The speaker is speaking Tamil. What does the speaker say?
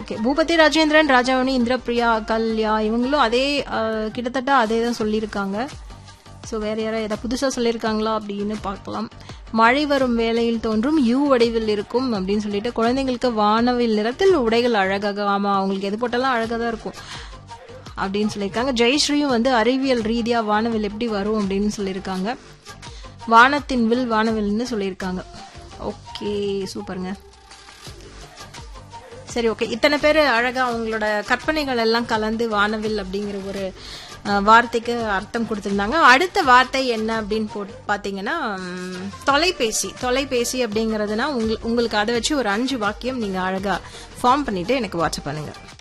ஓகே பூபதி ராஜேந்திரன் ராஜாவணி இந்திரபிரியா கல்யா இவங்களும் அதே அஹ், கிட்டத்தட்ட அதே தான் சொல்லியிருக்காங்க ஸோ வேற யாராவது ஏதாவது புதுசாக சொல்லியிருக்காங்களா அப்படின்னு பார்க்கலாம் மழை வரும் வேளையில் தோன்றும் யூ வடிவில் இருக்கும் அப்படின்னு சொல்லிட்டு குழந்தைங்களுக்கு வானவில் நிறத்தில் உடைகள் அழகாக ஆமா அவங்களுக்கு எது போட்டாலும் அழகாக தான் இருக்கும் அப்படின்னு சொல்லியிருக்காங்க ஜெயஸ்ரீயும் வந்து அறிவியல் ரீதியா வானவில் எப்படி வரும் அப்படின்னு சொல்லியிருக்காங்க வானத்தின் வில் வானவில்னு சொல்லியிருக்காங்க ஓகே சூப்பருங்க சரி ஓகே இத்தனை பேர் அழகா அவங்களோட கற்பனைகள் எல்லாம் கலந்து வானவில் அப்படிங்கிற ஒரு அஹ், வார்த்தைக்கு அர்த்தம் கொடுத்திருந்தாங்க அடுத்த வார்த்தை என்ன அப்படின்னு போட்டு பாத்தீங்கன்னா ம், தொலைபேசி தொலைபேசி அப்படிங்கறதுனா உங்க- உங்களுக்கு அதை வச்சு ஒரு அஞ்சு வாக்கியம் நீங்க அழகா ஃபார்ம் பண்ணிட்டு எனக்கு வாட்ஸ்அப் பண்ணுங்க